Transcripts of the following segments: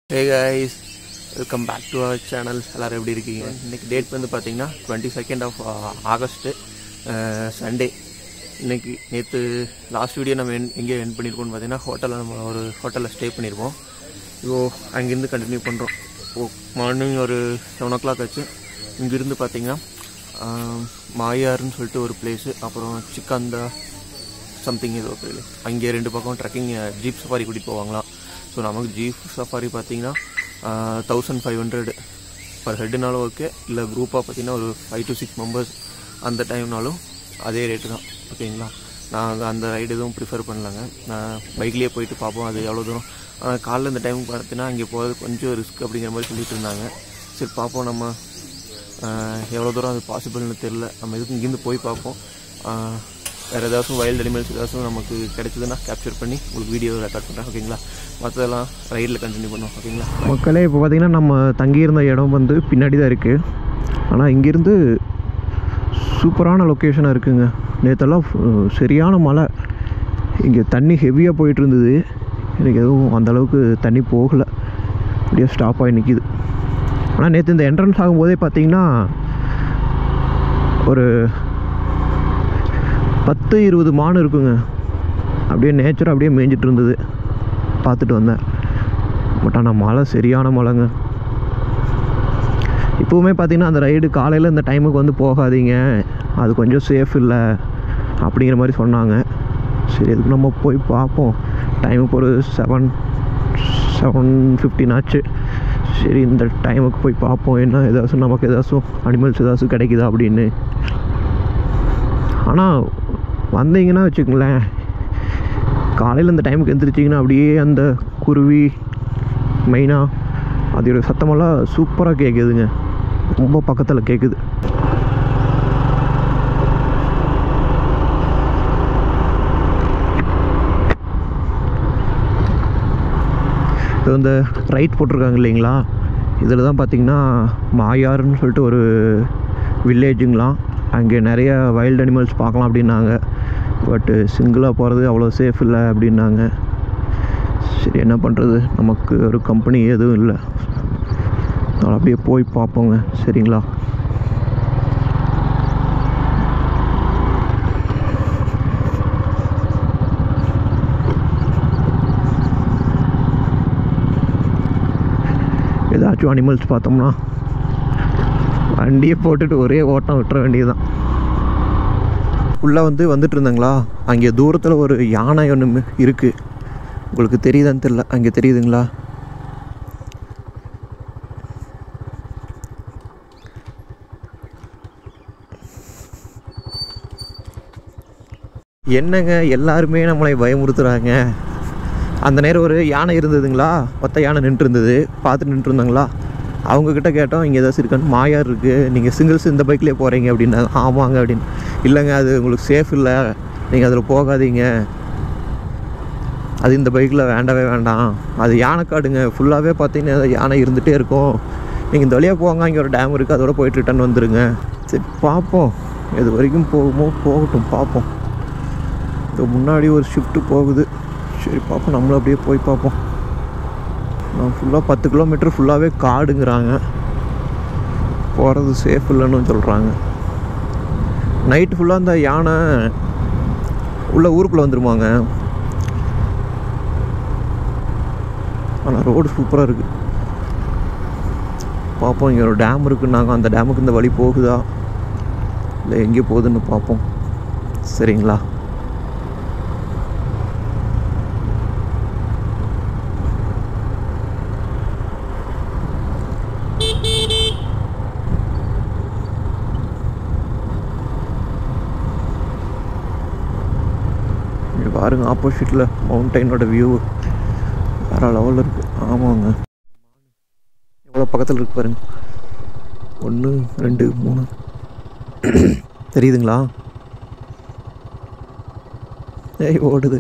hey guys welcome back to our channel எல்லோரும் எப்படி இருக்கீங்க இன்னைக்கு டேட் வந்து பார்த்தீங்கன்னா twenty second of August Sunday இன்னைக்கு நேற்று லாஸ்ட் வீடியோ நம்ம என் எங்கே என் பண்ணியிருக்கோம்னு பார்த்தீங்கன்னா ஹோட்டலில் நம்ம ஒரு ஹோட்டலில் ஸ்டே பண்ணியிருப்போம் இப்போ அங்கேருந்து கண்டினியூ பண்ணுறோம் ஓ மார்னிங் ஒரு செவன் ஓ கிளாக் ஆச்சு இங்கேருந்து பார்த்தீங்கன்னா ஆஹ், மாயாருன்னு சொல்லிட்டு ஒரு பிளேஸு அப்புறம் சிக்கந்தா சம்திங் ஏதோ பேர் அங்கே ரெண்டு பக்கம் ட்ரெக்கிங் ஜீப் சஃபாரி கூட்டிகிட்டு போவாங்களாம் ஸோ நமக்கு ஜீப் சஃபாரி பார்த்தீங்கன்னா தௌசண்ட் ஃபைவ் ஹண்ட்ரட் பர் ஹெட்டுனாலும் ஓகே இல்லை குரூப்பாக பார்த்தீங்கன்னா ஒரு ஃபைவ் டு சிக்ஸ் மெம்பர்ஸ் அந்த டைம்னாலும் அதே ரேட்டு தான் ஓகேங்களா நாங்கள் அந்த ரைடு எதுவும் ப்ரிஃபர் பண்ணலங்க நான் பைக்லேயே போயிட்டு பார்ப்போம் அது எவ்வளோ தூரம் ஆனால் காலைல இந்த டைமுக்கு பார்த்தீங்கன்னா அங்கே போகிறது கொஞ்சம் ரிஸ்க் அப்படிங்கிற மாதிரி சொல்லிட்டு இருந்தாங்க சரி பார்ப்போம் நம்ம ஆஹ் எவ்வளோ தூரம் அது பாசிபிள்னு தெரில நம்ம எதுக்கு இங்கேருந்து போய் பார்ப்போம் ஆஹ் வேறு ஏதாச்சும் வைல்டு அனிமல்ஸ் ஏதாச்சும் நமக்கு கிடைச்சதுன்னா கேப்சர் பண்ணி உங்களுக்கு வீடியோ ரெக்கார்ட் பண்ணுறேன் ஓகேங்களா மற்றதெல்லாம் ரைடில் கண்டினியூ பண்ணுவோம் ஓகேங்களா மக்களே இப்போ பார்த்தீங்கன்னா நம்ம தங்கியிருந்த இடம் வந்து பின்னாடி தான் இருக்குது ஆனால் இங்கேருந்து சூப்பரான லொக்கேஷனாக இருக்குங்க நேற்றெல்லாம் ஃபு- சரியான மழை இங்கே தண்ணி ஹெவியாக போயிட்டு இருந்தது எனக்கு எதுவும் அந்த அளவுக்கு தண்ணி போகலை அப்படியே ஸ்டாப் ஆகி நிற்கிது ஆனால் நேற்று இந்த என்ட்ரன்ஸ் ஆகும்போதே பார்த்தீங்கன்னா ஒரு பத்து இருபது மான் இருக்குங்க அப்படியே நேச்சர் அப்படியே மேய்ஞ்சிட்டு இருந்தது பார்த்துட்டு வந்தேன் பட் ஆனால் மழை சரியான மழைங்க இப்போவுமே பார்த்தீங்கன்னா அந்த ரைடு காலையில் இந்த டைமுக்கு வந்து போகாதீங்க அது கொஞ்சம் சேஃப் இல்லை அப்படிங்கிற மாதிரி சொன்னாங்க சரி அதுக்கு நம்ம போய் பார்ப்போம் டைமுக்கு ஒரு செவன் செவன் ஃபிஃப்டின் ஆச்சு சரி இந்த டைமுக்கு போய் பார்ப்போம் என்ன ஏதாச்சும் நமக்கு ஏதாச்சும் அனிமல்ஸ் ஏதாச்சும் கிடைக்குதா அப்படின்னு ஆனால் வந்தீங்கன்னா வச்சுக்கோங்களேன் காலையில் இந்த டைமுக்கு எந்திரிச்சிங்கன்னா அப்படியே அந்த குருவி மெயினாக அதோட சத்தமெல்லாம் சூப்பராக கேட்குதுங்க ரொம்ப பக்கத்தில் கேட்குது இது இந்த ரைட் போட்டிருக்காங்க இல்லைங்களா இதில் தான் பார்த்தீங்கன்னா மாயாருன்னு சொல்லிட்டு ஒரு வில்லேஜுங்களாம் அங்கே நிறைய வைல்டு அனிமல்ஸ் பார்க்கலாம் அப்படின்னாங்க பட்டு சிங்கிளாக போகிறது அவ்வளோ சேஃப் இல்லை அப்படின்னாங்க சரி என்ன பண்ணுறது நமக்கு ஒரு கம்பெனி எதுவும் இல்லை அதனால் அப்படியே போய் பார்ப்போங்க சரிங்களா ஏதாச்சும் அனிமல்ஸ் பார்த்தோம்னா வண்டியை போட்டுட்டு ஒரே ஓட்டம் விட்டுற வேண்டியதுதான் உள்ளே வந்து வந்துட்டு இருந்தாங்களா அங்கே தூரத்தில் ஒரு யானை ஒன்று இருக்குது உங்களுக்கு தெரியுதான்னு தெரில அங்கே தெரியுதுங்களா என்னங்க எல்லாருமே நம்மளை பயமுறுத்துறாங்க அந்த நேரம் ஒரு யானை இருந்ததுங்களா ஒத்த யானை நின்று இருந்தது பார்த்துட்டு நின்று இருந்தாங்களா அவங்கக்கிட்ட கேட்டோம் இங்கே ஏதாச்சும் இருக்கான்னு மாயார் இருக்குது நீங்கள் சிங்கிள்ஸ் இந்த பைக்லேயே போகிறீங்க அப்படின்னாங்க ஆமாங்க அப்படின்னு இல்லைங்க அது உங்களுக்கு சேஃப் இல்லை நீங்கள் அதில் போகாதீங்க அது இந்த பைக்கில் வேண்டவே வேண்டாம் அது யானைக்காடுங்க ஃபுல்லாகவே பார்த்தீங்கன்னா அது யானை இருந்துகிட்டே இருக்கும் நீங்கள் இந்த வழியாக போங்க இங்கே ஒரு டேம் இருக்குது அதோட போயிட்டு ரிட்டர்ன் வந்துடுங்க சரி பார்ப்போம் இது வரைக்கும் போகுமோ போகட்டும் பார்ப்போம் இது முன்னாடி ஒரு ஷிஃப்ட்டு போகுது சரி பார்ப்போம் நம்மளும் அப்படியே போய் பார்ப்போம் நான் ஃபுல்லாக பத்து கிலோமீட்டர் ஃபுல்லாகவே காடுங்கிறாங்க போகிறது சேஃப் இல்லைன்னு சொல்கிறாங்க நைட்டு ஃபுல்லாக அந்த யானை உள்ள ஊருக்குள்ளே வந்துருமாங்க ஆனால் ரோடு சூப்பராக இருக்குது பார்ப்போம் இங்கே ஒரு டேம் இருக்குன்னாங்க அந்த டேமுக்கு இந்த வழி போகுதா இல்லை எங்கே போகுதுன்னு பார்ப்போம் சரிங்களா இங்க பாருங்க ஆப்போசிட்டில் மவுண்டெயினோட வியூ வேறு லெவலில் இருக்குது ஆமாங்க எவ்வளோ பக்கத்தில் இருக்கு பாருங்க ஒன்று ரெண்டு மூணு தெரியுதுங்களா ஏய் ஓடுது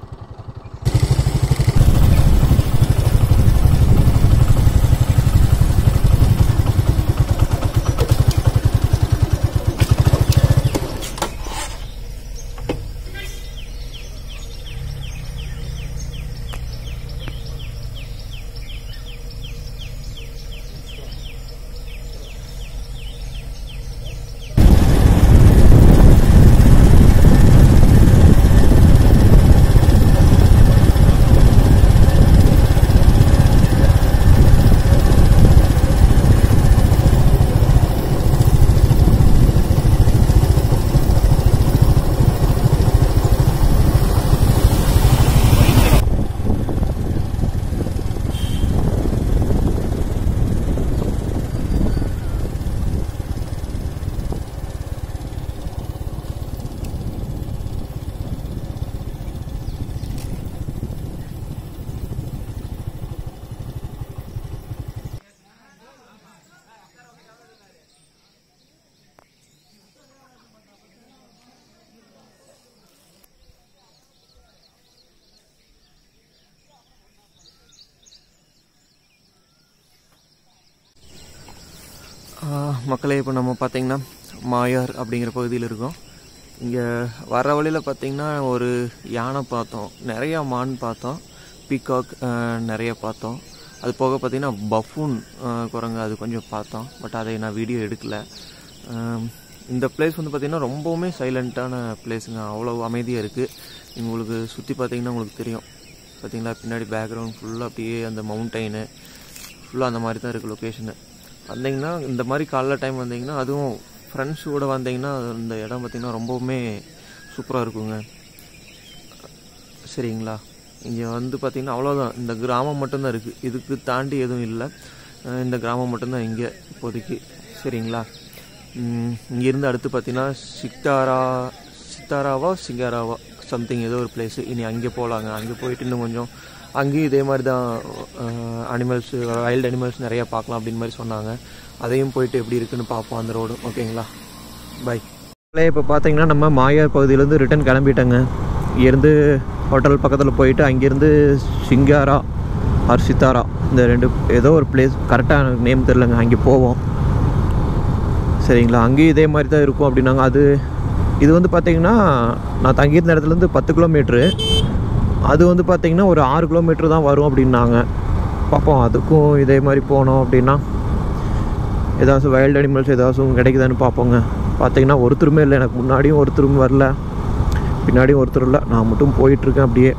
மக்களே இப்போ நம்ம பார்த்தீங்கன்னா மாயார் அப்படிங்கிற பகுதியில் இருக்கோம் இங்கே வர வழியில் பார்த்தீங்கன்னா ஒரு யானை பார்த்தோம் நிறையா மான் பார்த்தோம் பீகாக் நிறைய பார்த்தோம் அது போக பார்த்தீங்கன்னா பஃபூன் குரங்கு அது கொஞ்சம் பார்த்தோம் பட் அதை நான் வீடியோ எடுக்கல அஹ், இந்த பிளேஸ் வந்து பார்த்திங்கன்னா ரொம்பவுமே சைலண்ட்டான பிளேஸுங்க அவ்வளோ அமைதியாக இருக்குது உங்களுக்கு சுற்றி பார்த்தீங்கன்னா உங்களுக்கு தெரியும் பார்த்தீங்களா பின்னாடி பேக்ரவுண்ட் ஃபுல்லாக அப்படியே அந்த மவுண்டைனு ஃபுல்லாக அந்த மாதிரி தான் இருக்குது லொக்கேஷனு வந்தீங்கன்னா இந்த மாதிரி காலைல டைம் வந்தீங்கன்னா அதுவும் ஃப்ரெண்ட்ஸோட வந்தீங்கன்னா இந்த இடம் பார்த்தீங்கன்னா ரொம்பவுமே சூப்பராக இருக்குங்க சரிங்களா இங்கே வந்து பார்த்தீங்கன்னா அவ்வளோதான் இந்த கிராமம் மட்டும்தான் இருக்குது இதுக்கு தாண்டி எதுவும் இல்லை அஹ் இந்த கிராமம் மட்டும்தான் இங்கே இப்போதைக்கு சரிங்களா ம், இங்கேருந்து அடுத்து பார்த்தீங்கன்னா சித்தாரா சித்தாராவா சிங்காராவா சம்திங் ஏதோ ஒரு பிளேஸு இனி அங்கே போகலாங்க அங்கே போயிட்டு இன்னும் கொஞ்சம் அங்கேயும் இதே மாதிரி தான் அனிமல்ஸ் வைல்டு அனிமல்ஸ் நிறையா பார்க்கலாம் அப்படின்னு மாதிரி சொன்னாங்க அதையும் போயிட்டு எப்படி இருக்குன்னு பார்ப்போம் அந்த ரோடு ஓகேங்களா பை இப்போ பார்த்தீங்கன்னா நம்ம மாயார் பகுதியிலேருந்து ரிட்டர்ன் கிளம்பிட்டேங்க இங்கேருந்து ஹோட்டல் பக்கத்தில் போயிட்டு அங்கேருந்து சிங்காரா ஆர் சித்தாரா இந்த ரெண்டு ஏதோ ஒரு பிளேஸ் கரெக்டாக எனக்கு நேம் தெரிலங்க அங்கே போவோம் சரிங்களா அங்கேயும் இதே மாதிரி தான் இருக்கும் அப்படின்னாங்க அது இது வந்து பார்த்தீங்கன்னா நான் தங்கியிருந்த இடத்துலேருந்து பத்து கிலோமீட்ரு அது வந்து பார்த்தீங்கன்னா ஒரு ஆறு கிலோமீட்டர் தான் வரும் அப்படின்னாங்க பார்ப்போம் அதுக்கும் இதே மாதிரி போனோம் அப்படின்னா ஏதாச்சும் வைல்டு அனிமல்ஸ் ஏதாச்சும் கிடைக்குதான்னு பார்ப்போங்க பார்த்தீங்கன்னா ஒருத்தருமே இல்லை எனக்கு முன்னாடியும் ஒருத்தரும் வரல பின்னாடியும் ஒருத்தர் இல்லை நான் மட்டும் போயிட்டுருக்கேன் அப்படியே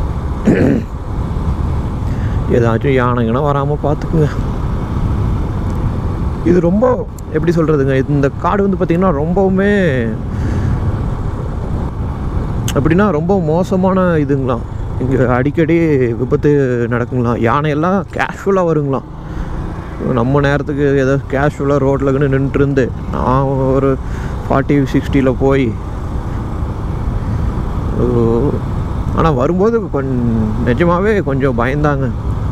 ஏதாச்சும் யானைங்கன்னா வராமல் பார்த்துக்குங்க இது ரொம்ப எப்படி சொல்கிறதுங்க இந்த காடு வந்து பார்த்திங்கன்னா ரொம்பவுமே அப்படின்னா ரொம்ப மோசமான இதுங்களாம் இங்கே அடிக்கடி விபத்து நடக்குங்களாம் யானையெல்லாம் கேஷுவலாக வருங்களாம் நம்ம நேரத்துக்கு ஏதோ கேஷுவலாக ரோட்டில் நின்றுருந்து நான் ஒரு ஃபார்ட்டி சிக்ஸ்டியில் போய் ஆனால் வரும்போது கொஞ்சம் நிஜமாகவே கொஞ்சம் பயந்தாங்க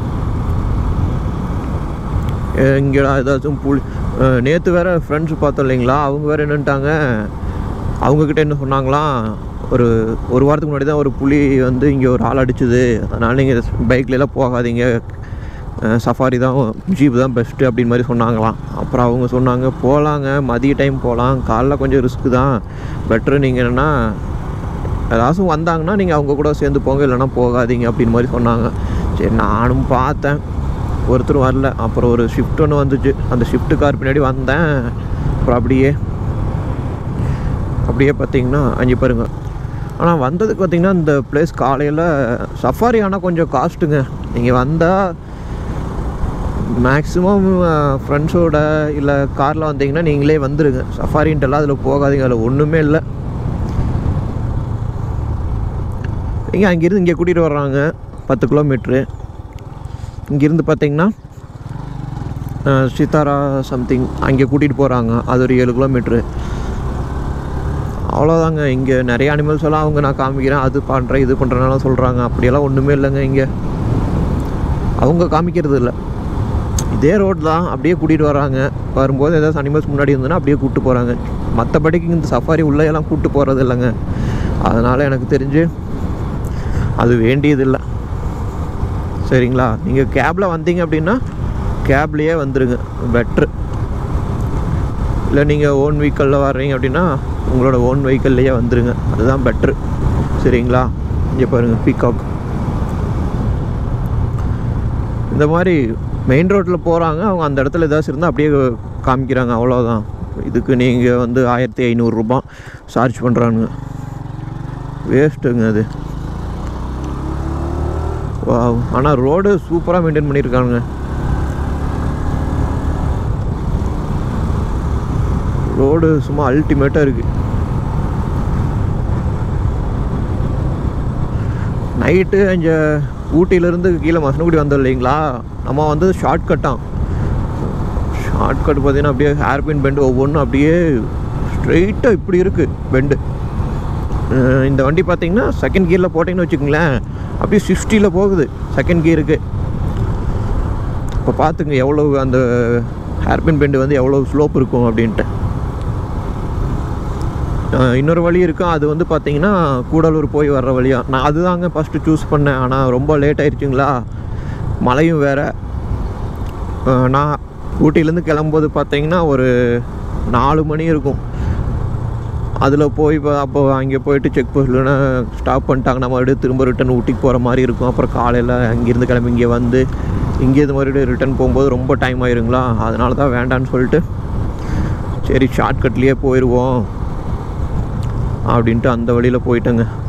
இங்கேடா ஏதாச்சும் புலி நேற்று வேற ஃப்ரெண்ட்ஸ் பார்த்தோம் இல்லைங்களா அவங்க வேற என்னன்ட்டாங்க அவங்கக்கிட்ட என்ன சொன்னாங்களாம் ஒரு ஒரு வாரத்துக்கு முன்னாடி தான் ஒரு புலி வந்து இங்கே ஒரு ஆள் அடிச்சுது அதனால் நீங்கள் பைக்லலாம் போகாதீங்க சஃபாரி தான் ஜீப் தான் பெஸ்ட்டு அப்படின்னு மாதிரி சொன்னாங்களாம் அப்புறம் அவங்க சொன்னாங்க போகலாங்க மதிய டைம் போகலாம் காலைல கொஞ்சம் ரிஸ்க்கு தான் பெட்ரு நீங்கள் என்னென்னா ஏதாச்சும் வந்தாங்கன்னா நீங்கள் அவங்க கூட சேர்ந்து போங்க இல்லைன்னா போகாதீங்க அப்படின்னு மாதிரி சொன்னாங்க சரி நானும் பார்த்தேன் ஒருத்தர் வரல அப்புறம் ஒரு ஷிஃப்ட் ஒன்று வந்துச்சு அந்த ஷிஃப்ட் கார் பின்னாடி வந்தேன் அப்புறம் அப்படியே அப்படியே பார்த்தீங்கன்னா அஞ்சு பாருங்க ஆனால் வந்ததுக்கு பார்த்தீங்கன்னா இந்த பிளேஸ் காலையில் சஃபாரி ஆனால் கொஞ்சம் காஸ்ட்டுங்க நீங்கள் வந்தால் மேக்ஸிமம் ஃப்ரெண்ட்ஸோட இல்லை காரில் வந்தீங்கன்னா நீங்களே வந்துடுங்க சஃபாரின்ட்டெல்லாம் அதில் போகாதீங்க அதில் ஒன்றுமே இல்லை இங்கே அங்கேருந்து இங்கே கூட்டிகிட்டு வர்றாங்க பத்து கிலோமீட்ரு இங்கேருந்து பார்த்தீங்கன்னா அஹ், சித்தாரா சம்திங் அங்கே கூட்டிகிட்டு போகிறாங்க அது ஒரு ஏழு கிலோமீட்ரு அவ்வளோதாங்க இங்கே நிறைய அனிமல்ஸ் எல்லாம் அவங்க நான் காமிக்கிறேன் அது பண்ணுறேன் இது பண்ணுறேன்னாலும் சொல்கிறாங்க அப்படியெல்லாம் ஒன்றுமே இல்லைங்க இங்கே அவங்க காமிக்கிறது இல்லை இதே ரோட் தான் அப்படியே கூட்டிகிட்டு வராங்க வரும்போது ஏதாச்சும் அனிமல்ஸ் முன்னாடி இருந்ததுன்னா அப்படியே கூப்பிட்டு போகிறாங்க மற்றபடிக்கு இந்த சஃபாரி உள்ளே எல்லாம் கூப்பிட்டு போகிறது இல்லைங்க அதனால் எனக்கு தெரிஞ்சு அது வேண்டியதில்லை சரிங்களா நீங்கள் கேபில் வந்தீங்க அப்படின்னா கேப்லேயே வந்துடுங்க பெட்ரு இல்லை நீங்கள் ஓன் வெஹிக்கிளில் வர்றீங்க அப்படின்னா உங்களோட ஓன் வெஹிக்கிள்லேயே வந்துடுங்க அதுதான் பெட்ரு சரிங்களா இங்கே பாருங்கள் பீகாக் இந்த மாதிரி மெயின் ரோட்டில் போகிறாங்க அவங்க அந்த இடத்துல ஏதாச்சும் இருந்தால் அப்படியே காமிக்கிறாங்க அவ்வளோதான் இதுக்கு நீங்கள் வந்து ஆயிரத்தி ஐநூறுரூபா சார்ஜ் பண்ணுறானுங்க வேஸ்ட்டுங்க அது ஆனால் ரோடு சூப்பராக மெயின்டைன் பண்ணியிருக்காங்க ரோடு சும்மா அல்டிமேட்டாக இருக்குது நைட்டு இங்கே ஊட்டியிலேருந்து கீழே மசனகுடி வந்தோம் இல்லைங்களா நம்ம வந்து ஷார்ட் கட்டான் ஷார்ட் கட் பார்த்தீங்கன்னா அப்படியே ஹேர்பின் பெண்டு ஒவ்வொன்றும் அப்படியே ஸ்ட்ரெயிட்டாக இப்படி இருக்குது பெண்டு இந்த வண்டி பார்த்தீங்கன்னா செகண்ட் கியரில் போட்டிங்கன்னு வச்சுக்கோங்களேன் அப்படியே சிக்ஸ்டியில் போகுது செகண்ட் கியருக்கு இப்போ பார்த்துங்க எவ்வளோ அந்த ஹேர்பின் பெண்டு வந்து எவ்வளோ ஸ்லோப் இருக்கும் அப்படின்ட்டு அஹ் இன்னொரு வழி இருக்கும் அது வந்து பார்த்தீங்கன்னா கூடலூர் போய் வர்ற வழியா நான் அதுதாங்க ஃபஸ்ட்டு சூஸ் பண்ணேன் ஆனால் ரொம்ப லேட் ஆயிடுச்சுங்களா மழையும் வேறு நான் ஊட்டியிலேருந்து கிளம்பும்போது பார்த்தீங்கன்னா ஒரு நாலு மணி இருக்கும் அதில் போய் இப்போ அப்போ அங்கே போயிட்டு செக் போஸ்ட்லனா ஸ்டாப் பண்ணிட்டாங்கன்னா மறுபடியும் திரும்ப ரிட்டன் ஊட்டிக்கு போகிற மாதிரி இருக்கும் அப்புறம் காலையில் அங்கேருந்து கிளம்பி இங்கே வந்து இங்கேருந்து மறுபடியும் ரிட்டன் போகும்போது ரொம்ப டைம் ஆயிருங்களா அதனால தான் வேண்டான்னு சொல்லிட்டு சரி ஷார்ட்கட்லேயே போயிடுவோம் அப்படின்ட்டு அந்த வழியில் போயிட்டேங்க